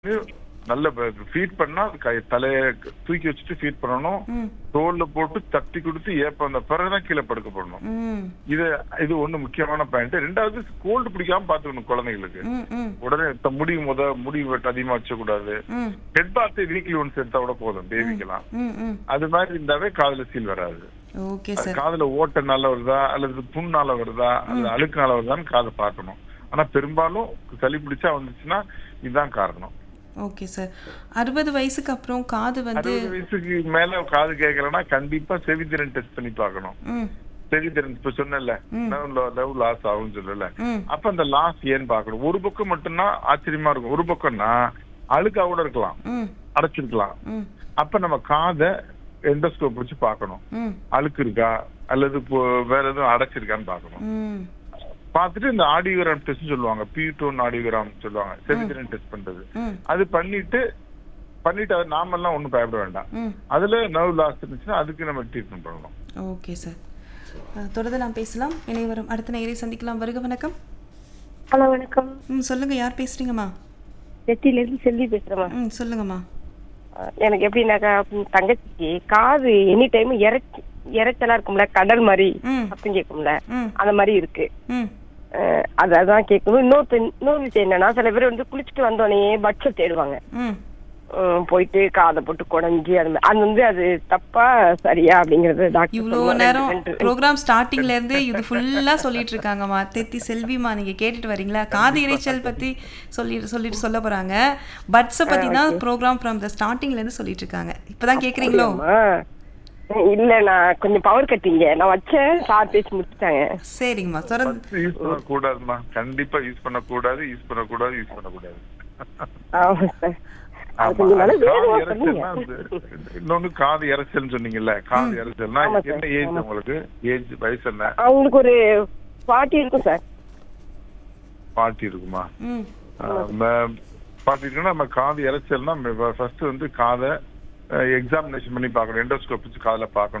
நல்ல ஃபீட் பண்ணா கை தலைய தூக்கி வச்சுட்டு ஃபீட் பண்ணணும் ம் தோல்ல போட்டு தட்டி கொடுத்து ஏப்ப அந்த பிறகுதான் கீழே படுக்க போடணும் ம் இது இது ஒண்ணு முக்கியமான பாயிண்ட் ரெண்டாவது கோல்டு பிடிக்காம பாத்துக்கணும் குழந்தைங்களுக்கு ம் ம் உடனே த- முடி முத முடி வெட்ட அதிகமா வச்ச கூடாது ம் ஹெட் பாத் வீக்லி ஒன்ஸ் எடுத்தா கூட போதும் பேபிக்கலாம் ம் ம் அது மாதிரி இருந்தாவே காதுல சீல் வராது ஓகே சார் காதுல ஓட்டனால வருதா அல்லது புண்ணால வருதா அல்லது அழுக்குனால வருதான்னு காதை பார்க்கணும் ஆனா பெரும்பாலும் சளி பிடிச்சா வந்துச்சுன்னா இதுதான் காரணம் ஓகே சார் அறுபது வயசுக்கு அப்புறம் காது வந்து அறுபது வயசுக்கு மேல காது கேட்கலன்னா கண்டிப்பா செவித்திறன் டெஸ்ட் பண்ணி பார்க்கணும் ம் செவித்திறன் இப்ப சொன்னல லவ் லாஸ் ஆகும்னு சொல்லல ம் அப்ப அந்த லாஸ் ஏன்னு பார்க்கணும் ஒரு பக்கம் மட்டும்தான் ஆச்சரியமா இருக்கும் ஒரு பக்கம்னா அழுக்கா கூட இருக்கலாம் ம் அடைச்சிருக்கலாம் ம் அப்ப நம்ம காதை எண்டோஸ்கோப் வச்சு பார்க்கணும் ம் அழுக்கு இருக்கா அல்லது இப்போ வேற எதுவும் அடைச்சிருக்கான்னு பார்க்கணும் ம் பார்த்துட்டு இந்த ஆடியோகிராம் டெஸ்ட் சொல்லுவாங்க பி டோன் ஆடியோகிராம் சொல்லுவாங்க செவித்திறன் டெஸ்ட் பண்றது ம் அது பண்ணிட்டு பண்ணிட்டு அது நாமெல்லாம் ஒண்ணும் பயப்பட வேண்டாம் ம் அதுல நர்வ் லாஸ் இருந்துச்சுன்னா அதுக்கு நம்ம ட்ரீட்மெண்ட் பண்ணணும் ஓகே சார் அஹ், தொடர்ந்து நாம் பேசலாம் இணைவரும் அடுத்த நேரை சந்திக்கலாம் வருக வணக்கம் ஹலோ வணக்கம் ம் சொல்லுங்க யார் பேசுறீங்கம்மா செட்டில இருந்து செல்வி பேசுறேம்மா ம் சொல்லுங்கம்மா அஹ் எனக்கு எப்படின்னாக்கா ம், தங்கச்சிக்கு காது எனி டைம் இறைச்சி இறைச்சலா இருக்கும்ல கடல் மாதிரி ம் சத்தம் கேட்கும்ல ம் அந்த மாதிரி இருக்கு ம் அஹ் அது அதான் கேட்கணும் இன்னொரு இன்னொரு விஷயம் என்னன்னா சில பேர் வந்து குளிச்சுட்டு வந்தோடனே பட்சம் தேடுவாங்க ம் உம், போயிட்டு காதை போட்டு குடஞ்சி அது மாதிரி. அது வந்து அது தப்பா சரியா அப்படிங்கறது டாக்டர் இவ்வளோ சொல்லுவாங்க. நேரம் ரெண்டு- ரெண்டு- ப்ரோக்ராம் ஸ்டார்டிங்ல இருந்து இது ஃபுல்லா சொல்லிட்டு இருக்காங்கம்மா தெத்தி செல்விமா நீங்க கேட்டுட்டு வரீங்களா காது இரைச்சல் பத்தி சொல்லி சொல்லிட்டு சொல்ல போறாங்க பட்ஸை பத்தி தான் ப்ரோக்ராம் ஃப்ரம் த ஸ்டார்டிங்ல இருந்து சொல்லிட்டு இருக்காங்க இப்பதான் கேக்குறீங்களோ ஆ. இல்ல நான் கொஞ்சம் பவர் கட்டிங்க நான் வச்சேன் சார் பேசி முடிச்சுட்டாங்க சரிங்கம்மா தொடர்ந்து யூஸ் பண்ணக்கூடாதுமா கண்டிப்பா யூஸ் பண்ணக்கூடாது யூஸ் பண்ணக்கூடாது யூஸ் பண்ணக்கூடாது ஆமா சார் அது ஆமா. கொஞ்சம் நல்லா அது காது வேகமா இரைச்சல்னா சொன்னீங்க அது- இன்னொன்னு காது இரைச்சல்னு சொன்னீங்கல்ல காது இரைச்சல்னா ஆமா சார், என்ன ஏஜ் உங்களுக்கு ஏஜ் வயசு என்ன அவங்களுக்கு ஒரு ஃபார்ட்டி இருக்கும் சார் பாட்டி இருக்குமா ம் பாட்டி இருக்குன்னா நம்ம காது இரைச்சல்னா ஃபர்ஸ்ட் வந்து காதை எக்ஸாமினேஷன் பண்ணி பார்க்கணும் எண்டோஸ்கோப் வச்சு காதுல பார்க்கணும்